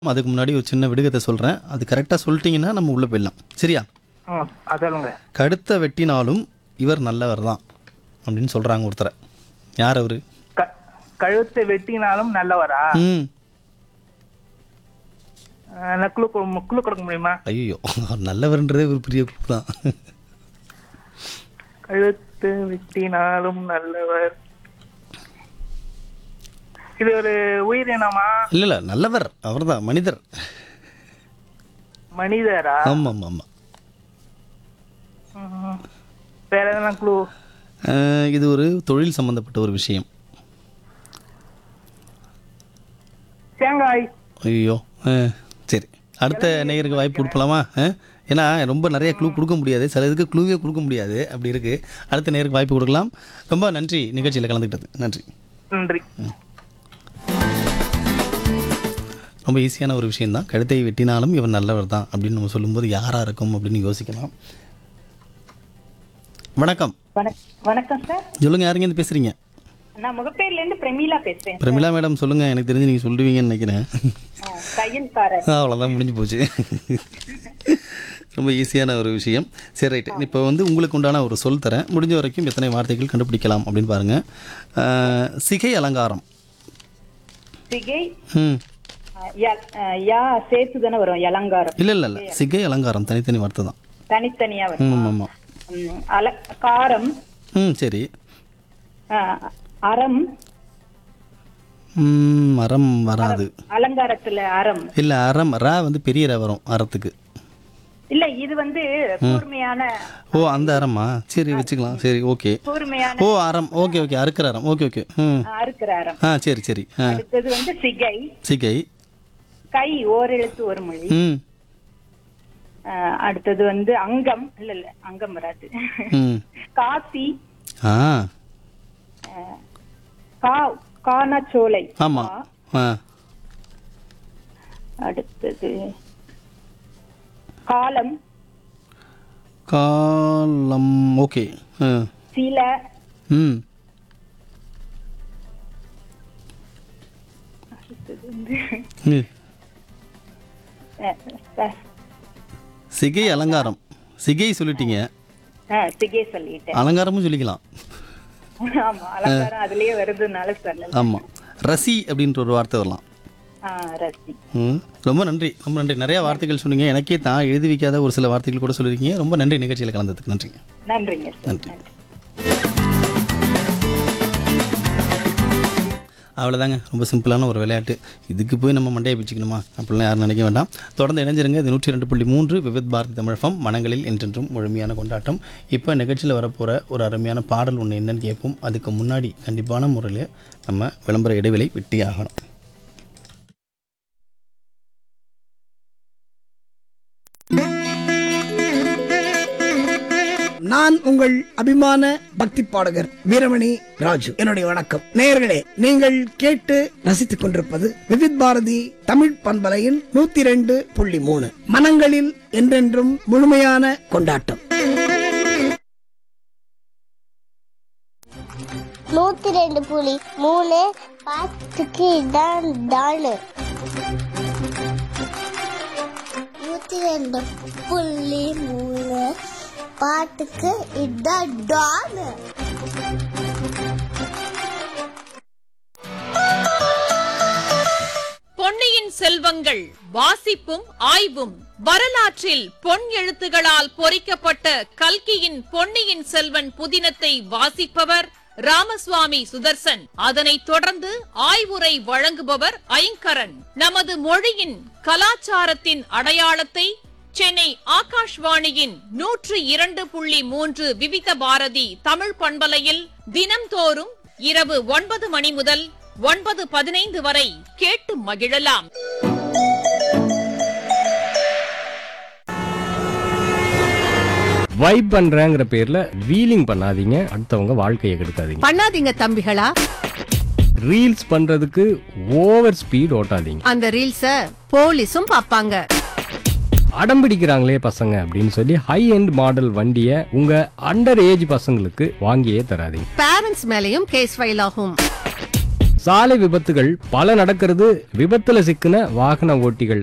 அதுக்கு முன்னாடி ஒரு சின்ன விடுகதை சொல்கிறேன் அது கரெக்டாக சொல்லிட்டீங்கன்னா நம்ம உள்ளே போயிடலாம் சரியா ம் அது சொல்லுங்க கடுத்த வெட்டினாலும் இவர் நல்லவர் தான் அப்படின்னு சொல்கிறாங்க ஒருத்தரை யார் அவர் க கழுத்தை வெட்டினாலும் நல்லவரா ம் நக்குழு குழு கொடுக்க முடியுமா ஐயோ அவர் நல்லவர்ன்றதே ஒரு பெரிய குரூப் தான் கழுத்து வெட்டினாலும் நல்லவர் இது ஒரு உயிரினமா இல்லை இல்லை நல்லவர் அவர் தான் மனிதர் மனிதரா ஆமாம் ஆமாம் ஆமாம் ம். வேற எதனா குழு அஹ், இது ஒரு தொழில் சம்மந்தப்பட்ட ஒரு விஷயம் தேங்காய் ஐயோ அஹ், சரி அடுத்த நேயருக்கு வாய்ப்பு கொடுக்கலாமா அஹ்? ஏன்னா ரொம்ப நிறைய க்ளூ கொடுக்க முடியாது சில இதுக்கு க்ளூவே கொடுக்க முடியாது அப்படி இருக்குது அடுத்த நேருக்கு வாய்ப்பு கொடுக்கலாம் ரொம்ப நன்றி நிகழ்ச்சியில் கலந்துக்கிட்டது நன்றி நன்றி ரொம்ப ஈஸியான ஒரு விஷயம்தான் கழுத்தை வெட்டினாலும் இவன் நல்லவர் தான் அப்படின்னு நம்ம சொல்லும்போது யாராக இருக்கும் அப்படின்னு யோசிக்கலாம் வணக்கம் வணக்- வணக்கம் சார் சொல்லுங்கள் யாருங்க இருந்து பேசுகிறீங்க நான் முகப்பேர்ல இருந்து பிரமீளா பேசுறேன் பிரமிளா மேடம் சொல்லுங்கள் எனக்கு தெரிஞ்சு நீங்கள் சொல்லுவீங்கன்னு நினைக்கிறேன் ஆ, தையல்காரர் அவ்வளோதான் முடிஞ்சு போச்சு ரொம்ப ஈஸியான ஒரு விஷயம் சரி ரைட்டு இப்போ வந்து உங்களுக்கு உண்டான ஒரு சொல் தரேன் முடிஞ்ச வரைக்கும் எத்தனை வார்த்தைகள் கண்டுபிடிக்கலாம் அப்படின்னு பாருங்கள் அஹ், சிகை அலங்காரம் சிகை ம் ஆ, ய- ஆ, யா சேர்த்து தானே வரும் அலங்காரம் இல்லை இல்லை இல்லை சிகை அலங்காரம் தனித்தனி வார்த்தை தான் தனித்தனியா வரும் ம் ஆமாம் ம், அல காரம் ம் சரி ஆ, அறம் ம், மரம் வராது அலங்காரத்துல அறம் இல்லை அறம் ரா வந்து பெரிய ர வரும் அறத்துக்கு இல்ல இது வந்து கூர்மையான ஓ அந்த அறமா சரி வச்சுக்கலாம் சரி ஓகே கூர்மையான ஓ அறம் ஓகே ஓகே அறுக்கிற அறம் ஓகே ஓகே ம் ஆ, அறுக்கிற அறம் ஆ சரி சரி ஆ அடுத்தது வந்து சிகை சிகை கை ஓரெழுத்து ஒரு மொழி ம் ஆ, அடுத்தது வந்து அங்கம் இல்ல இல்ல அங்கம் வராது ம் காசி ஆ கா கானா சோலை ஆமாம் ஆ அடுத்தது காலம் காலம் ஓகே ஆ சில ம் அடுத்தது வந்து ம். அஹ், அஹ், சிகை அலங்காரம் சிகை சொல்லிட்டீங்க அஹ், சிகை சொல்லிட்டேன் அலங்காரமும் சொல்லிக்கலாம் ஆமா அலங்காரம் அதுலயே வருதுனால சொல்லல ஆமாம் ரசி அப்படின்ற ஒரு வார்த்தை வரலாம் ஆஹ் ரசி ம் ரொம்ப நன்றி ரொம்ப நன்றி நிறைய வார்த்தைகள் சொன்னீங்க எனக்கே தான் எழுதி வைக்காத ஒரு சில வார்த்தைகள் கூட சொல்லியிருக்கீங்க ரொம்ப நன்றி நிகழ்ச்சியில் கலந்ததுக்கு நன்றிங்க நன்றிங்க சார் நன்றி. நன்றி அவ்வளோதாங்க ரொம்ப சிம்பிளான ஒரு விளையாட்டு இதுக்கு போய் நம்ம மண்டையை பிச்சுக்கணுமா அப்படிலாம் யாரும் நினைக்க வேண்டாம் தொடர்ந்து இணைஞ்சிருங்க இது நூற்றி ரெண்டு புள்ளி மூன்று விவித் பாரதி தமிழகம் மனங்களில் என்றென்றும் முழுமையான கொண்டாட்டம் இப்போ நிகழ்ச்சியில் வரப்போகிற ஒரு அருமையான பாடல் ஒன்று என்னன்னு கேட்போம் அதுக்கு முன்னாடி கண்டிப்பான முறையில் நம்ம விளம்பர இடைவெளி வெட்டி ஆகணும் நான் உங்கள் அபிமான பக்தி பாடகர் வீரமணி ராஜு என்னுடைய வணக்கம் நேயர்களே நீங்கள் கேட்டு ரசித்துக் கொண்டிருப்பது விவித் பாரதி தமிழ் பண்பலையின் நூத்தி ரெண்டு புள்ளி மூணு மனங்களில் என்றென்றும் முழுமையான கொண்டாட்டம் நூத்தி ரெண்டு புலி மூணு பாத்துக்கு இதான் டாலு நூத்தி ரெண்டு புள்ளி மூணு பாட்டுக்கு இதான் டாலு பொன்னியின் செல்வங்கள் வாசிப்பும் ஆய்வும் வரலாற்றில் பொன் எழுத்துகளால் பொறிக்கப்பட்ட கல்கியின் பொன்னியின் செல்வன் புதினத்தை வாசிப்பவர் ராமசுவாமி சுதர்சன் அதனைத் தொடர்ந்து ஆய்வுரை வழங்குபவர் ஐங்கரன் நமது மொழியின் கலாச்சாரத்தின் அடையாளத்தை சென்னை ஆகாஷ்வாணியின் நூற்று இரண்டு புள்ளி மூன்று விவித பாரதி தமிழ் பண்பலையில் தினம்தோறும் இரவு ஒன்பது மணி முதல் ஒன்பது பதினைந்து வரை கேட்டு மகிழலாம் வைப் பண்றேங்கிற பேர்ல வீலிங் பண்ணாதீங்க அடுத்தவங்க வாழ்க்கையை கெடுக்காதீங்க பண்ணாதீங்க தம்பிகளா ரீல்ஸ் பண்றதுக்கு ஓவர் ஸ்பீட் ஓட்டாதீங்க அந்த ரீல்ஸ போலீஸும் பாப்பாங்க அடம் பிடிக்கிறாங்களே பசங்க அப்படின்னு சொல்லி ஹை எண்ட் மாடல் வண்டியை உங்க அண்டர் ஏஜ் பசங்களுக்கு வாங்கியே தராதீங்க பேரண்ட்ஸ் மேலயும் கேஸ் ஃபைல் ஆகும் சாலை விபத்துகள் பல நடக்கிறது விபத்துல சிக்கின வாகன ஓட்டிகள்